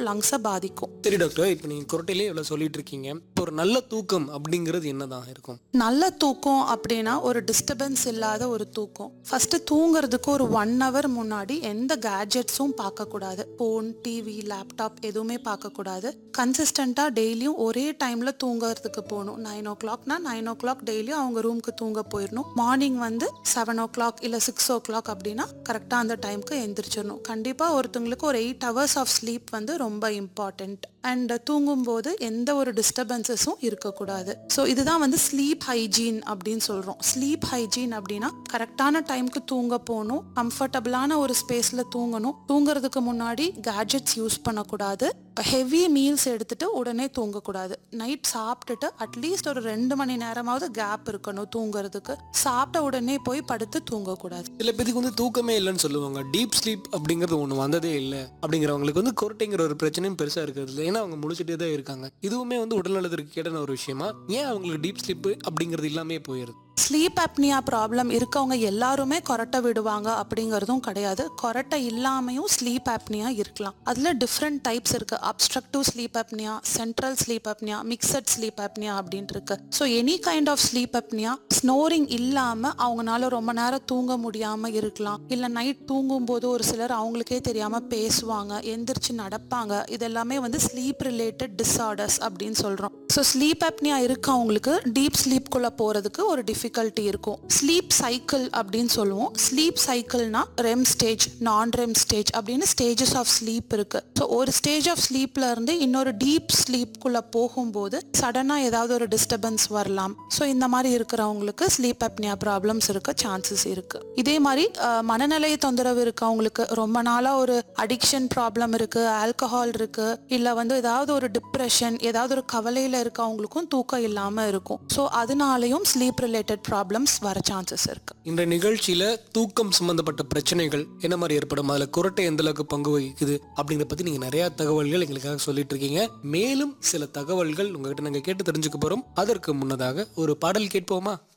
லங்ஸை பாதிக்கும் சரி டாக்டர் இப்போ நீங்கள் குரட்டையிலே இவ்வளோ சொல்லிட்டு இருக்கீங்க இப்போ ஒரு நல்ல தூக்கம் அப்படிங்கிறது என்னதான் இருக்கும் நல்ல தூக்கம் அப்படின்னா ஒரு டிஸ்டர்பன்ஸ் இல்லாத ஒரு தூக்கம் ஃபர்ஸ்ட் தூங்குறதுக்கு ஒரு ஒன் ஹவர் முன்னாடி எந்த கேஜெட்ஸும் பார்க்கக்கூடாது ஃபோன் டிவி லேப்டாப் எதுவுமே பார்க்கக்கூடாது கன்சிஸ்டண்ட்டாக டெய்லியும் ஒரே டைமில் தூங்குறதுக்கு போகணும் நைன் ஓ கிளாக்னா நைன் ஓ கிளாக் டெய்லியும் அவங்க ரூமுக்கு தூங்க போயிடணும் மார்னிங் வந்து செவன் ஓ கிளாக் இல்லை சிக்ஸ் ஓ கிளாக் அப்படின்னா கரெக்டாக அந்த டைம்க்கு எந்திரிச்சிடணும் கண்டிப்பாக ஒருத்தவங்களுக்கு ஒரு எயிட் ஹவர்ஸ் ஆஃப் ஸ்லீப் வந்து ரொம்ப இம்பார்ட்டண்ட் அண்ட் தூங்கும்போது எந்த ஒரு டிஸ்டர்பன்சஸும் இருக்கக்கூடாது ஸோ இதுதான் வந்து ஸ்லீப் ஹைஜீன் அப்படின்னு சொல்கிறோம் ஸ்லீப் ஹைஜீன் அப்படின்னா கரெக்டான டைம்க்கு தூங்க போகணும் கம்ஃபர்டபுளான ஒரு ஸ்பேஸில் தூங்கணும் தூங்குறதுக்கு முன்னாடி கேஜெட்ஸ் யூஸ் பண்ணக்கூடாது ஹெவி மீல்ஸ் எடுத்துட்டு உடனே தூங்கக்கூடாது நைட் சாப்பிட்டுட்டு அட்லீஸ்ட் ஒரு ரெண்டு மணி நேரமாவது கேப் இருக்கணும் தூங்குறதுக்கு சாப்பிட்ட உடனே போய் படுத்து தூங்கக்கூடாது சில பேருக்கு வந்து தூக்கமே இல்லைன்னு சொல்லுவாங்க டீப் ஸ்லீப் அப்படிங்கிறது ஒன்று வந்ததே இல்லை அப்படிங்கிறவங்களுக்கு வந்து குரட்டைங்கிற ஒரு பிரச்சனையும் பெருசாக இருக்கிறது இல்லை ஏன்னா அவங்க முழிச்சிட்டே தான் இருக்காங்க இதுவுமே வந்து உடல்நலத்திற்கு கேட்டான ஒரு விஷயமா ஏன் அவங்களுக்கு டீப் ஸ்லீப் அப்படிங்கிறது இல்லாமே போயிருது ஸ்லீப் அப்னியா ப்ராப்ளம் இருக்கவங்க எல்லாருமே கொரட்டை விடுவாங்க அப்படிங்கிறதும் கிடையாது கொரட்டை இல்லாமையும் ஸ்லீப் அப்னியா இருக்கலாம் அதில் டிஃப்ரெண்ட் டைப்ஸ் இருக்கு obstructive sleep apnoea central sleep apnoea mixed sleep apnoea அப்படின்ட்டு இருக்கு so any kind of sleep apnoea snoring இல்லாமல் அவங்கனால ரொம்ப நேரம் தூங்க முடியாமல் இருக்கலாம் இல்லை நைட் தூங்கும்போது ஒரு சிலர் அவங்களுக்கே தெரியாமல் பேசுவாங்க எந்திரிச்சு நடப்பாங்க இதெல்லாமே வந்து ஸ்லீப் ரிலேட்டட் டிஸார்டர்ஸ் அப்படின்னு சொல்கிறோம் ஸோ ஸ்லீப் அப்னியா இருக்கவங்களுக்கு டீப் ஸ்லீப்குள்ளே போகிறதுக்கு ஒரு டிஃபிகல்ட்டி இருக்கும் ஸ்லீப் சைக்கிள் அப்படின்னு சொல்லுவோம் ஸ்லீப் சைக்கிள்னா REM stage non REM stage அப்படின்னு ஸ்டேஜஸ் ஆஃப் ஸ்லீப் இருக்கு ஸோ ஒரு ஸ்டேஜ் ஆஃப் ஸ்லீப்ல இருந்து இன்னொரு டீப் ஸ்லீப்குள்ளே போகும்போது சடனாக ஏதாவது ஒரு டிஸ்டர்பன்ஸ் வரலாம் ஸோ இந்த மாதிரி இருக்கிறவங்களுக்கு ஸ்லீப் அப்னியா ப்ராப்ளம்ஸ் இருக்க சான்சஸ் இருக்கு இதே மாதிரி அஹ், மனநிலை தொந்தரவு இருக்கவங்களுக்கு ரொம்ப நாளாக ஒரு அடிக்ஷன் ப்ராப்ளம் இருக்கு ஆல்கஹால் இருக்கு இல்லை வந்து ஏதாவது ஒரு டிப்ரெஷன் ஏதாவது ஒரு கவலையில் இருக்கவங்களுக்கும் தூக்கம் இல்லாமல் இருக்கும் ஸோ அதனாலையும் ஸ்லீப் ரிலேட்டட் ப்ராப்ளம்ஸ் வர சான்சஸ் இருக்கு இந்த நிகழ்ச்சியில தூக்கம் சம்பந்தப்பட்ட பிரச்சனைகள் என்ன மாதிரி ஏற்படும் அதுல குரட்டை எந்த அளவுக்கு பங்கு வகிக்குது அப்படிங்கிறத பத்தி நீங்க நிறைய தகவல்கள் எங்களுக்காக சொல்லிட்டு இருக்கீங்க மேலும் சில தகவல்கள் உங்ககிட்ட நாங்க கேட்டு தெரிஞ்சுக்க போறோம் அதற்கு முன்னதாக ஒரு பாடல் கேட்போமா